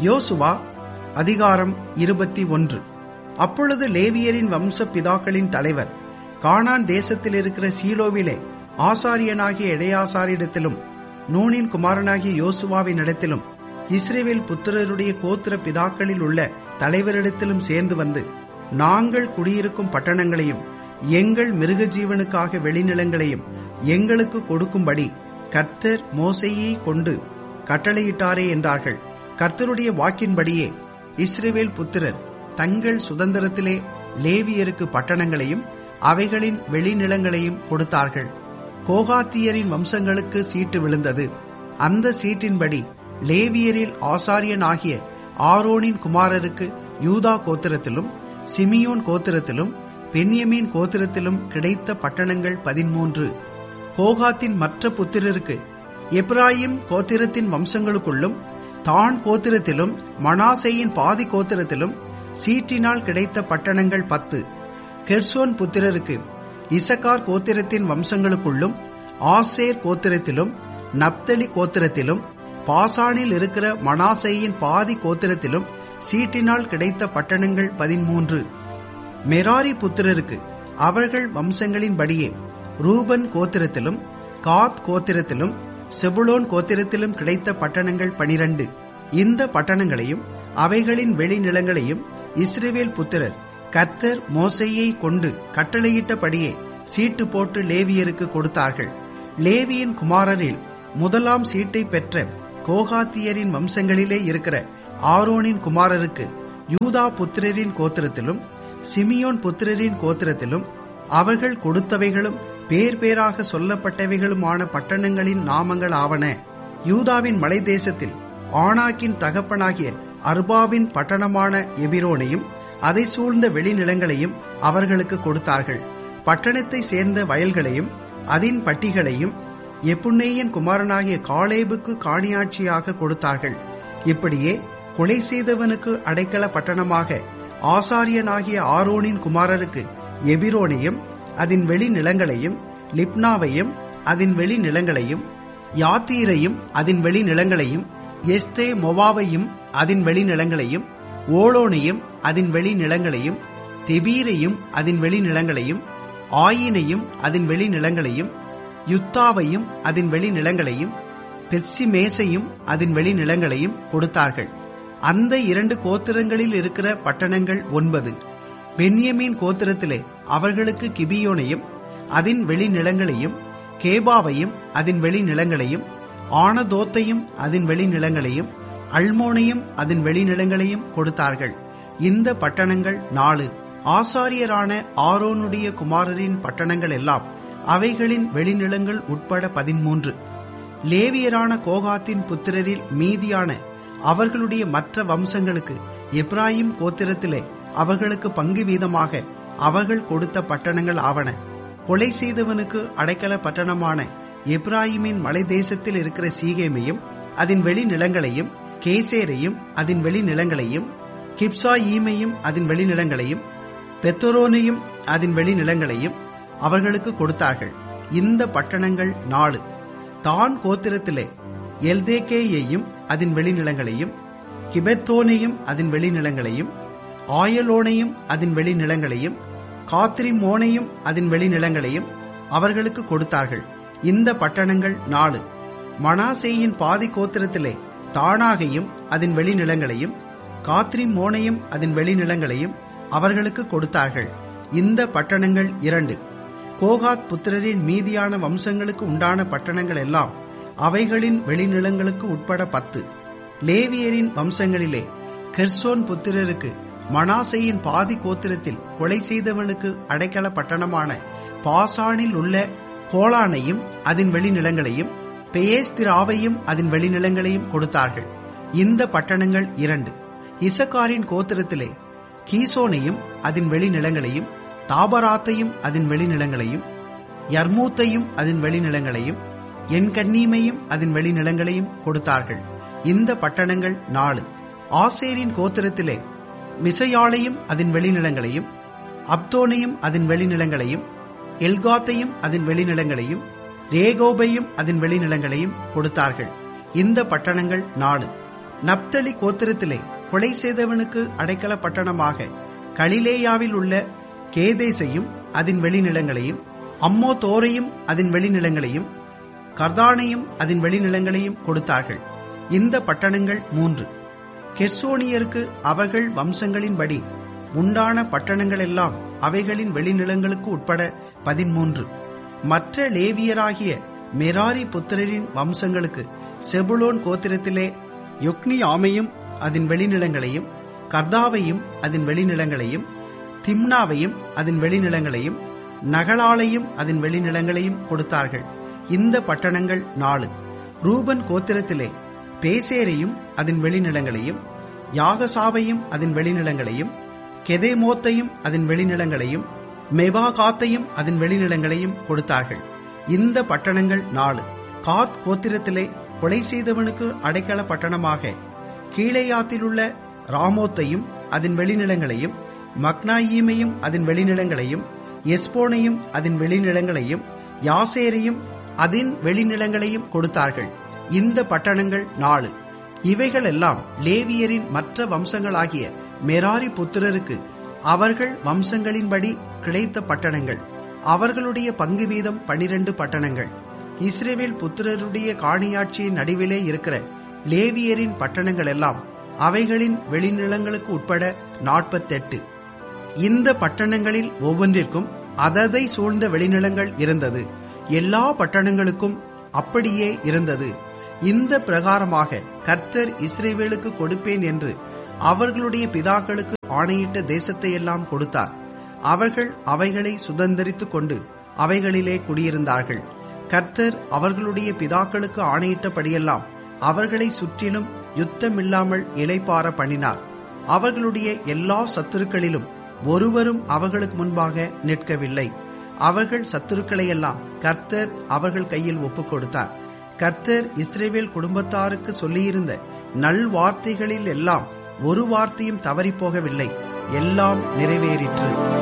யோசுவா அதிகாரம் இருபத்தி ஒன்று அப்பொழுது லேவியரின் வம்ச பிதாக்களின் தலைவர் கானான் தேசத்தில் இருக்கிற சீலோவிலே ஆசாரியனாகிய இடையாசாரிடத்திலும் நூனின் குமாரனாகிய யோசுவாவின் இடத்திலும் இஸ்ரேவேல் புத்திரருடைய கோத்திர பிதாக்களில் உள்ள தலைவரிடத்திலும் சேர்ந்து வந்து நாங்கள் குடியிருக்கும் பட்டணங்களையும் எங்கள் மிருக ஜீவனுக்காக வெளிநிலங்களையும் எங்களுக்கு கொடுக்கும்படி கர்த்தர் மோசையை கொண்டு கட்டளையிட்டாரே என்றார்கள் கர்த்தருடைய வாக்கின்படியே இஸ்ரேவேல் புத்திரர் தங்கள் சுதந்திரத்திலே லேவியருக்கு பட்டணங்களையும் அவைகளின் வெளிநிலங்களையும் கொடுத்தார்கள் கோகாத்தியரின் வம்சங்களுக்கு சீட்டு விழுந்தது அந்த சீட்டின்படி லேவியரில் ஆசாரியனாகிய ஆரோனின் குமாரருக்கு யூதா கோத்திரத்திலும் சிமியோன் கோத்திரத்திலும் பென்யமீன் கோத்திரத்திலும் கிடைத்த பட்டணங்கள் பதிமூன்று கோகாத்தின் மற்ற புத்திரருக்கு எப்ராயிம் கோத்திரத்தின் வம்சங்களுக்குள்ளும் தான் கோத்திரத்திலும் மனாசையின் பாதி கோத்திரத்திலும் சீட்டினால் கிடைத்த பட்டணங்கள் பத்து கெர்சோன் புத்திரருக்கு இசக்கார் கோத்திரத்தின் வம்சங்களுக்குள்ளும் ஆசேர் கோத்திரத்திலும் நப்தலி கோத்திரத்திலும் பாசானில் இருக்கிற மனாசையின் பாதி கோத்திரத்திலும் சீட்டினால் கிடைத்த பட்டணங்கள் பதிமூன்று மெராரி புத்திரருக்கு அவர்கள் வம்சங்களின்படியே ரூபன் கோத்திரத்திலும் காத் கோத்திரத்திலும் செபுலோன் கோத்திரத்திலும் கிடைத்த பட்டணங்கள் பனிரண்டு இந்த பட்டணங்களையும் அவைகளின் வெளிநிலங்களையும் இஸ்ரேவேல் புத்திரர் கர்த்தர் மோசையை கொண்டு கட்டளையிட்டபடியே சீட்டு போட்டு லேவியருக்கு கொடுத்தார்கள் லேவியின் குமாரரில் முதலாம் சீட்டை பெற்ற கோகாத்தியரின் வம்சங்களிலே இருக்கிற ஆரோனின் குமாரருக்கு யூதா புத்திரரின் கோத்திரத்திலும் சிமியோன் புத்திரரின் கோத்திரத்திலும் அவர்கள் கொடுத்தவைகளும் பேர் பேராக சொல்லப்பட்டவைகளுமான பட்டணங்களின் நாமங்கள் ஆவன யூதாவின் மலை தேசத்தில் ஆனாக்கின் தகப்பனாகிய அர்பாவின் பட்டணமான எபிரோனையும் அதை சூழ்ந்த வெளிநிலங்களையும் அவர்களுக்கு கொடுத்தார்கள் பட்டணத்தை சேர்ந்த வயல்களையும் அதன் பட்டிகளையும் எப்புன்னேயன் குமாரனாகிய காலேபுக்கு காணியாட்சியாக கொடுத்தார்கள் இப்படியே கொலை செய்தவனுக்கு அடைக்கல பட்டணமாக ஆசாரியனாகிய ஆரோனின் குமாரருக்கு எபிரோனையும் அதன் வெளிநிலங்களையும் லிப்னாவையும் அதன் வெளிநிலங்களையும் யாத்தீரையும் அதன் வெளிநிலங்களையும் எஸ்தே மொவாவையும் அதன் வெளிநிலங்களையும் ஓலோனையும் அதன் வெளிநிலங்களையும் தெபீரையும் அதன் வெளிநிலங்களையும் ஆயினையும் அதன் வெளிநிலங்களையும் யுத்தாவையும் அதன் வெளிநிலங்களையும் பெட்சிமேசையும் அதன் வெளிநிலங்களையும் கொடுத்தார்கள் அந்த இரண்டு கோத்திரங்களில் இருக்கிற பட்டணங்கள் ஒன்பது பென்யமீன் கோத்திரத்திலே அவர்களுக்கு கிபியோனையும் அதன் வெளிநிலங்களையும் கேபாவையும் அதன் வெளிநிலங்களையும் ஆனதோத்தையும் அதன் வெளிநிலங்களையும் அல்மோனையும் அதன் வெளிநிலங்களையும் கொடுத்தார்கள் இந்த பட்டணங்கள் நாலு ஆசாரியரான ஆரோனுடைய குமாரரின் பட்டணங்கள் எல்லாம் அவைகளின் வெளிநிலங்கள் உட்பட பதிமூன்று லேவியரான கோகாத்தின் புத்திரரில் மீதியான அவர்களுடைய மற்ற வம்சங்களுக்கு எப்ராஹிம் கோத்திரத்திலே அவர்களுக்கு பங்கு வீதமாக அவர்கள் கொடுத்த பட்டணங்கள் ஆவன கொலை செய்தவனுக்கு அடைக்கல பட்டணமான எப்ராஹிமின் மலை தேசத்தில் இருக்கிற சீகேமையும் அதன் வெளிநிலங்களையும் கேசேரையும் அதன் வெளிநிலங்களையும் கிப்சாயீமையும் அதன் வெளிநிலங்களையும் பெத்தரோனையும் அதன் வெளிநிலங்களையும் அவர்களுக்கு கொடுத்தார்கள் இந்த பட்டணங்கள் நாலு தான் கோத்திரத்திலே எல்தேகேயையும் அதன் வெளிநிலங்களையும் கிபெத்தோனையும் அதன் வெளிநிலங்களையும் ஆயலோனையும் அதன் வெளிநிலங்களையும் காத்திரிமோனையும் அதன் வெளிநிலங்களையும் அவர்களுக்கு கொடுத்தார்கள் இந்த பட்டணங்கள் நாலு மனாசேயின் பாதி கோத்திரத்திலே தானாகையும் அதன் வெளிநிலங்களையும் காத்ரிமோனையும் அதன் வெளிநிலங்களையும் அவர்களுக்கு கொடுத்தார்கள் இந்த பட்டணங்கள் இரண்டு கோகாத் புத்திரரின் மீதியான வம்சங்களுக்கு உண்டான பட்டணங்கள் எல்லாம் அவைகளின் வெளிநிலங்களுக்கு உட்பட பத்து லேவியரின் வம்சங்களிலே கெர்சோன் புத்திரருக்கு மனாசையின் பாதி கோத்திரத்தில் கொலை செய்தவனுக்கு அடைக்கல பட்டணமான பாசானில் உள்ள கோலானையும் அதன் வெளிநிலங்களையும் பெயேஸ்திராவையும் அதன் வெளிநிலங்களையும் கொடுத்தார்கள் இந்த பட்டணங்கள் இரண்டு இசக்காரின் கோத்திரத்திலே கீசோனையும் அதன் வெளிநிலங்களையும் தாபராத்தையும் அதன் வெளிநிலங்களையும் யர்மூத்தையும் அதன் வெளிநிலங்களையும் என்கண்ணீமையும் அதன் வெளிநிலங்களையும் கொடுத்தார்கள் இந்த பட்டணங்கள் நாலு ஆசேரின் கோத்திரத்திலே மிசையாளையும் அதன் வெளிநிலங்களையும் அப்தோனையும் அதன் வெளிநிலங்களையும் எல்காத்தையும் அதன் வெளிநிலங்களையும் ரேகோபையும் அதன் வெளிநிலங்களையும் கொடுத்தார்கள் இந்த பட்டணங்கள் நாலு நப்தலி கோத்திரத்திலே கொலை செய்தவனுக்கு அடைக்கல பட்டணமாக கலிலேயாவில் உள்ள கேதேசையும் அதன் வெளிநிலங்களையும் அம்மோ தோரையும் அதன் வெளிநிலங்களையும் கர்தானையும் அதன் வெளிநிலங்களையும் கொடுத்தார்கள் இந்த பட்டணங்கள் மூன்று கெர்சோனியருக்கு அவர்கள் வம்சங்களின்படி உண்டான பட்டணங்களெல்லாம் அவைகளின் வெளிநிலங்களுக்கு உட்பட பதிமூன்று மற்ற லேவியராகிய மெராரி புத்திரரின் வம்சங்களுக்கு செபுலோன் கோத்திரத்திலே யொக்னியாமையும் அதன் வெளிநிலங்களையும் கர்தாவையும் அதன் வெளிநிலங்களையும் திம்னாவையும் அதன் வெளிநிலங்களையும் நகலாலையும் அதன் வெளிநிலங்களையும் கொடுத்தார்கள் இந்த பட்டணங்கள் நாலு ரூபன் கோத்திரத்திலே பேசேரையும் அதன் வெளிநிலங்களையும் யாகசாவையும் அதன் வெளிநிலங்களையும் கெதேமோத்தையும் அதன் வெளிநிலங்களையும் மெபாகாத்தையும் அதன் வெளிநிலங்களையும் கொடுத்தார்கள் இந்த பட்டணங்கள் நாலு காத் கோத்திரத்திலே கொலை செய்தவனுக்கு அடைக்கல பட்டணமாக கீழேயாத்திலுள்ள ராமோத்தையும் அதன் வெளிநிலங்களையும் மக்னாயீமையும் அதன் வெளிநிலங்களையும் எஸ்போனையும் அதன் வெளிநிலங்களையும் யாசேரையும் அதன் வெளிநிலங்களையும் கொடுத்தார்கள் இந்த பட்டணங்கள் நாலு இவைகளெல்லாம் லேவியரின் மற்ற வம்சங்களாகிய மெராரி புத்திரருக்கு அவர்கள் வம்சங்களின்படி கிடைத்த பட்டணங்கள் அவர்களுடைய பங்கு வீதம் பனிரெண்டு பட்டணங்கள் இஸ்ரேவேல் புத்திரருடைய காணியாட்சியின் நடுவிலே இருக்கிற லேவியரின் பட்டணங்கள் எல்லாம் அவைகளின் வெளிநிலங்களுக்கு உட்பட நாற்பத்தெட்டு இந்த பட்டணங்களில் ஒவ்வொன்றிற்கும் அததை சூழ்ந்த வெளிநிலங்கள் இருந்தது எல்லா பட்டணங்களுக்கும் அப்படியே இருந்தது இந்த பிரகாரமாக கர்த்தர் இஸ்ரேவேலுக்கு கொடுப்பேன் என்று அவர்களுடைய பிதாக்களுக்கு ஆணையிட்ட தேசத்தை எல்லாம் கொடுத்தார் அவர்கள் அவைகளை சுதந்திரித்துக் கொண்டு அவைகளிலே குடியிருந்தார்கள் கர்த்தர் அவர்களுடைய பிதாக்களுக்கு ஆணையிட்டபடியெல்லாம் அவர்களை சுற்றிலும் யுத்தமில்லாமல் இலைப்பார பண்ணினார் அவர்களுடைய எல்லா சத்துருக்களிலும் ஒருவரும் அவர்களுக்கு முன்பாக நிற்கவில்லை அவர்கள் சத்துருக்களையெல்லாம் கர்த்தர் அவர்கள் கையில் ஒப்புக் கொடுத்தார் கர்த்தர் இஸ்ரேவேல் குடும்பத்தாருக்கு சொல்லியிருந்த நல் வார்த்தைகளில் எல்லாம் ஒரு வார்த்தையும் தவறிப்போகவில்லை எல்லாம் நிறைவேறிற்று